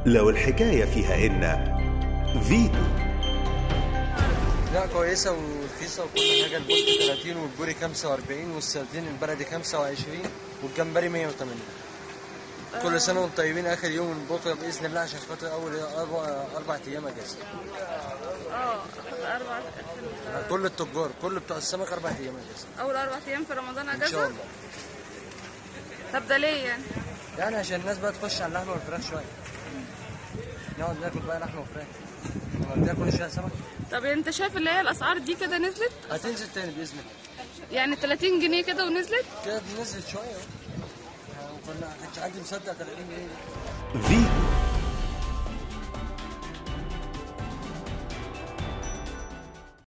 لو الحكاية فيها إن فيتو لا كويسة ورخيصة وكل حاجة البولت 30 والبوري 45 والسردين البلدي 25 والجمبري 180 كل سنة وانتم طيبين آخر يوم من بكرة بإذن الله عشان خاطر أول أربع, أربع أيام أجازة اه اربع كل التجار كل بتوع السمك أربع أيام أجازة اول اربع ايام في رمضان إن شاء اجازه الله طب ده ليه يعني يعني عشان الناس بقى تخش على اللحمة والفراخ شوية نقعد ناكل بقى لحمة وفراخ لما كل شوية سمك طب انت شايف اللي هي الاسعار دي كده نزلت هتنزل تاني بإذن الله يعني 30 جنيه كده ونزلت كده نزلت شوية أهو. كنا ما كانش حد مصدق 30 جنيه فيتو